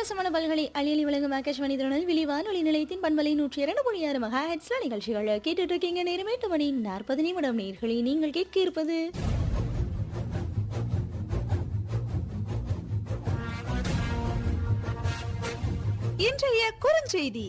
அட்டகாசமான பல்களை அழியலி வழங்கும் ஆகாஷ்வாணி திருநெல்வேலி வானொலி நிலையத்தின் பண்பலை நூற்றி இரண்டு புள்ளி ஆறு மகா ஹெட்ஸ்ல நிகழ்ச்சிகள் கேட்டுட்டு இருக்கீங்க நேரம் எட்டு மணி நாற்பது நிமிடம் நேர்களை நீங்கள் கேட்க இருப்பது இன்றைய குறுஞ்செய்தி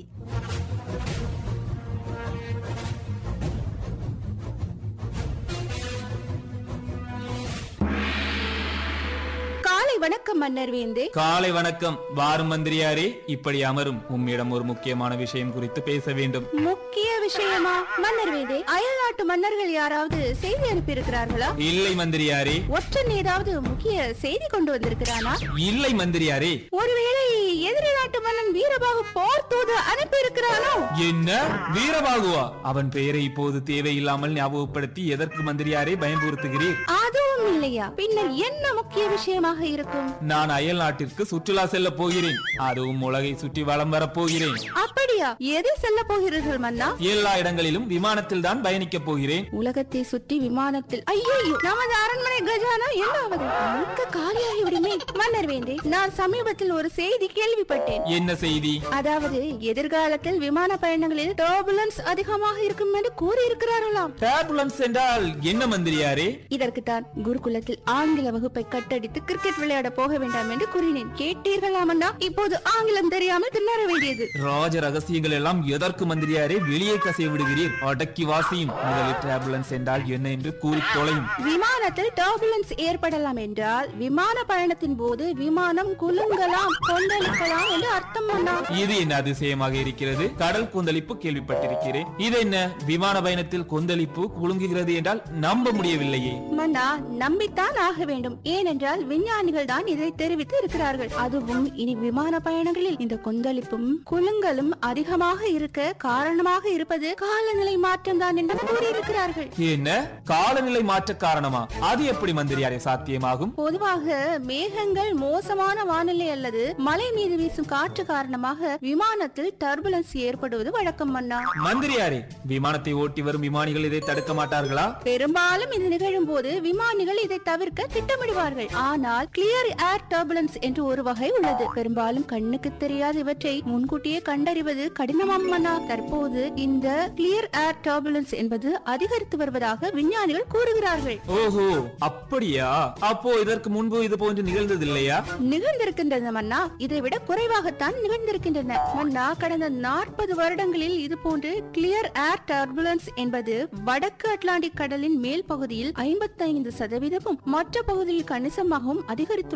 காலை வணக்கம் மன்னர் வேந்தே காலை வணக்கம் வாரும் மந்திரியாரே இப்படி அமரும் உம்மிடம் ஒரு முக்கியமான விஷயம் குறித்து பேச வேண்டும் முக்கிய விஷயமா மன்னர் வேந்தே அயல் நாட்டு மன்னர்கள் யாராவது செய்தி அனுப்பி இருக்கிறார்களா இல்லை மந்திரியாரே ஒற்றன் ஏதாவது முக்கிய செய்தி கொண்டு வந்திருக்கிறானா இல்லை மந்திரியாரே ஒருவேளை எதிரி நாட்டு மன்னன் வீரபாகு போர் தூது அனுப்பி இருக்கிறானோ என்ன வீரபாகுவா அவன் பெயரை இப்போது தேவையில்லாமல் ஞாபகப்படுத்தி எதற்கு மந்திரியாரே பயன்படுத்துகிறீர் அதுவும் இல்லையா பின்னர் என்ன முக்கிய விஷயமாக இருக்கும் நான் அயல் நாட்டிற்கு சுற்றுலா செல்ல போகிறேன் அதுவும் உலகை சுற்றி வலம் வரப் போகிறேன் அப்படியா எது செல்ல போகிறீர்கள் மன்னா எல்லா இடங்களிலும் விமானத்தில் தான் பயணிக்கப் போகிறேன் உலகத்தை சுற்றி விமானத்தில் ஐயோ நமது அரண்மனை கஜானா என்ன ஆவது முழுக்க காலியாகி விடுமே மன்னர் வேந்தே நான் சமீபத்தில் ஒரு செய்தி கேள்விப்பட்டேன் என்ன செய்தி அதாவது எதிர்காலத்தில் விமான பயணங்களில் டர்புலன்ஸ் அதிகமாக இருக்கும் என்று கூறியிருக்கிறார்களாம் டேபுலன்ஸ் என்றால் என்ன மந்திரியாரே இதற்குத்தான் குருகுலத்தில் ஆங்கில வகுப்பை கட்டடித்து கிரிக்கெட் விளையாட போக வேண்டாம் என்று கூறினேன் கேட்டீர்களாமண்ணா இப்போது ஆங்கிலம் தெரியாமல் திணற வேண்டியது ராஜ ரகசியங்கள் எல்லாம் எதற்கு மந்திரியாரே வெளியே கசைய விடுகிறீர் அடக்கி வாசியும் முதலில் டேபுலன்ஸ் என்றால் என்ன என்று கூறி தொலையும் விமானத்தில் டர்புலன்ஸ் ஏற்படலாம் என்றால் விமான பயணத்தின் போது விமானம் குலுங்கலாம் கொந்தளிக்கலாம் என்று அர்த்தம் அண்ணா இது என்ன அதிசயமாக இருக்கிறது கடல் கொந்தளிப்பு கேள்விப்பட்டிருக்கிறேன் இது என்ன விமான பயணத்தில் கொந்தளிப்பு குலுங்குகிறது என்றால் நம்ப முடியவில்லையே மன்னா நம்பித்தான் ஆக வேண்டும் ஏனென்றால் விஞ்ஞானிகள் தான் இதை தெரிவித்து இருக்கிறார்கள் அதுவும் இனி விமான பயணங்களில் இந்த கொந்தளிப்பும் குலுங்கலும் அதிகமாக இருக்க காரணமாக இருப்பது காலநிலை மாற்றம் தான் என்று கூறியிருக்கிறார்கள் என்ன காலநிலை மாற்ற காரணமா அது எப்படி மந்திரியாரே சாத்தியமாகும் பொதுவாக மேகங்கள் மோசமான வானிலை அல்லது மலை மீது வீசும் காற்று காரணமாக விமானத்தில் டர்புலன்ஸ் ஏற்படுவது வழக்கம் மன்னா மந்திரியாரே விமானத்தை ஓட்டி வரும் விமானிகள் இதை தடுக்க மாட்டார்களா பெரும்பாலும் இது நிகழும் போது விமானிகள் இதை தவிர்க்க திட்டமிடுவார்கள் ஆனால் கிளியர் ஏர் டர்புலன்ஸ் என்று ஒரு வகை உள்ளது பெரும்பாலும் கண்ணுக்கு தெரியாத இவற்றை முன்கூட்டியே கண்டறிவது கடினமாம் மன்னா தற்போது இந்த கிளியர் ஏர் டர்புலன்ஸ் என்பது அதிகரித்து வருவதாக விஞ்ஞானிகள் கூறுகிறார்கள் ஓஹோ அப்படியா அப்போ இதற்கு முன்பு இது போன்று நிகழ்ந்ததில்லையா நிகழ்ந்திருக்கின்றன மன்னா இதை விட குறைவாகத்தான் நிகழ்ந்திருக்கின்றன மன்னா கடந்த நாற்பது வருடங்களில் இது போன்று கிளியர் ஏர் டர்புலன்ஸ் என்பது வடக்கு அட்லாண்டிக் கடலின் மேல் பகுதியில் ஐம்பத்தைந்து சதவீதமும் மற்ற பகுதியில் கணிசமாகவும் அதிகரித்துள்ளது